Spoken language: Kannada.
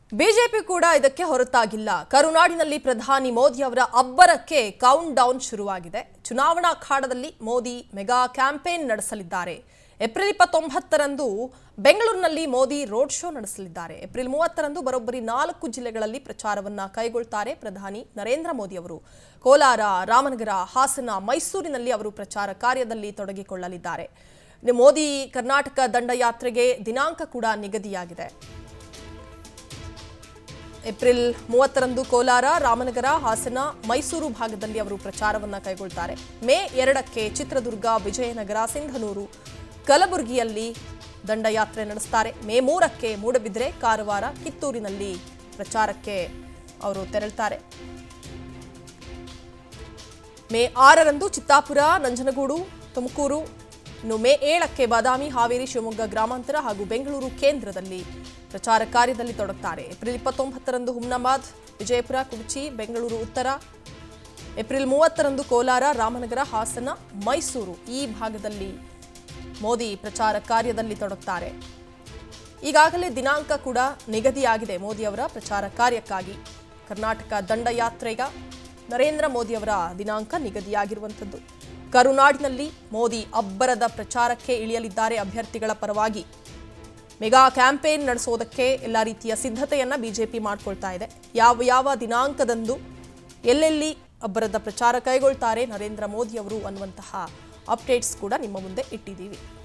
ಬಿಜೆಪಿ ಕೂಡ ಇದಕ್ಕೆ ಹೊರತಾಗಿಲ್ಲ ಕರುನಾಡಿನಲ್ಲಿ ಪ್ರಧಾನಿ ಮೋದಿ ಅವರ ಅಬ್ಬರಕ್ಕೆ ಕೌಂಟ್ ಡೌನ್ ಶುರುವಾಗಿದೆ ಚುನಾವಣಾ ಅಖಾಡದಲ್ಲಿ ಮೋದಿ ಮೆಗಾ ಕ್ಯಾಂಪೇನ್ ನಡೆಸಲಿದ್ದಾರೆ ಏಪ್ರಿಲ್ ಇಪ್ಪತ್ತೊಂಬತ್ತರಂದು ಬೆಂಗಳೂರಿನಲ್ಲಿ ಮೋದಿ ರೋಡ್ ಶೋ ನಡೆಸಲಿದ್ದಾರೆ ಏಪ್ರಿಲ್ ಮೂವತ್ತರಂದು ಬರೋಬ್ಬರಿ ನಾಲ್ಕು ಜಿಲ್ಲೆಗಳಲ್ಲಿ ಪ್ರಚಾರವನ್ನ ಕೈಗೊಳ್ತಾರೆ ಪ್ರಧಾನಿ ನರೇಂದ್ರ ಮೋದಿ ಅವರು ಕೋಲಾರ ರಾಮನಗರ ಹಾಸನ ಮೈಸೂರಿನಲ್ಲಿ ಅವರು ಪ್ರಚಾರ ಕಾರ್ಯದಲ್ಲಿ ತೊಡಗಿಕೊಳ್ಳಲಿದ್ದಾರೆ ಇನ್ನು ಮೋದಿ ಕರ್ನಾಟಕ ದಂಡಯಾತ್ರೆಗೆ ದಿನಾಂಕ ಕೂಡ ನಿಗದಿಯಾಗಿದೆ ಏಪ್ರಿಲ್ ಮೂವತ್ತರಂದು ಕೋಲಾರ ರಾಮನಗರ ಹಾಸನ ಮೈಸೂರು ಭಾಗದಲ್ಲಿ ಅವರು ಪ್ರಚಾರವನ್ನ ಕೈಗೊಳ್ತಾರೆ ಮೇ ಎರಡಕ್ಕೆ ಚಿತ್ರದುರ್ಗ ವಿಜಯನಗರ ಸಿಂಧನೂರು ಕಲಬುರಗಿಯಲ್ಲಿ ದಂಡಯಾತ್ರೆ ನಡೆಸ್ತಾರೆ ಮೇ ಮೂರಕ್ಕೆ ಮೂಡಬಿದ್ರೆ ಕಾರವಾರ ಕಿತ್ತೂರಿನಲ್ಲಿ ಪ್ರಚಾರಕ್ಕೆ ಅವರು ತೆರಳುತ್ತಾರೆ ಮೇ ಆರರಂದು ಚಿತ್ತಾಪುರ ನಂಜನಗೂಡು ತುಮಕೂರು ಇನ್ನು ಮೇ ಏಳಕ್ಕೆ ಬಾದಾಮಿ ಹಾವೇರಿ ಶಿವಮೊಗ್ಗ ಗ್ರಾಮಾಂತರ ಹಾಗೂ ಬೆಂಗಳೂರು ಕೇಂದ್ರದಲ್ಲಿ ಪ್ರಚಾರ ಕಾರ್ಯದಲ್ಲಿ ತೊಡಗುತ್ತಾರೆ ಏಪ್ರಿಲ್ ಇಪ್ಪತ್ತೊಂಬತ್ತರಂದು ಹುಮ್ನಾಬಾದ್ ವಿಜಯಪುರ ಕುರ್ಚಿ ಬೆಂಗಳೂರು ಉತ್ತರ ಏಪ್ರಿಲ್ ಮೂವತ್ತರಂದು ಕೋಲಾರ ರಾಮನಗರ ಹಾಸನ ಮೈಸೂರು ಈ ಭಾಗದಲ್ಲಿ ಮೋದಿ ಪ್ರಚಾರ ಕಾರ್ಯದಲ್ಲಿ ತೊಡಗುತ್ತಾರೆ ಈಗಾಗಲೇ ದಿನಾಂಕ ಕೂಡ ನಿಗದಿಯಾಗಿದೆ ಮೋದಿ ಅವರ ಪ್ರಚಾರ ಕಾರ್ಯಕ್ಕಾಗಿ ಕರ್ನಾಟಕ ದಂಡಯಾತ್ರೆಗ ನರೇಂದ್ರ ಮೋದಿ ಅವರ ದಿನಾಂಕ ನಿಗದಿಯಾಗಿರುವಂಥದ್ದು ಕರುನಾಡಿನಲ್ಲಿ ಮೋದಿ ಅಬ್ಬರದ ಪ್ರಚಾರಕ್ಕೆ ಇಳಿಯಲಿದ್ದಾರೆ ಅಭ್ಯರ್ಥಿಗಳ ಪರವಾಗಿ ಮೆಗಾ ಕ್ಯಾಂಪೇನ್ ನಡೆಸೋದಕ್ಕೆ ಎಲ್ಲ ರೀತಿಯ ಸಿದ್ಧತೆಯನ್ನ ಬಿಜೆಪಿ ಮಾಡ್ಕೊಳ್ತಾ ಇದೆ ಯಾವ ಯಾವ ದಿನಾಂಕದಂದು ಎಲ್ಲೆಲ್ಲಿ ಅಬ್ಬರದ ಪ್ರಚಾರ ಕೈಗೊಳ್ತಾರೆ ನರೇಂದ್ರ ಮೋದಿ ಅವರು ಅನ್ನುವಂತಹ ಅಪ್ಡೇಟ್ಸ್ ಕೂಡ ನಿಮ್ಮ ಮುಂದೆ ಇಟ್ಟಿದ್ದೀವಿ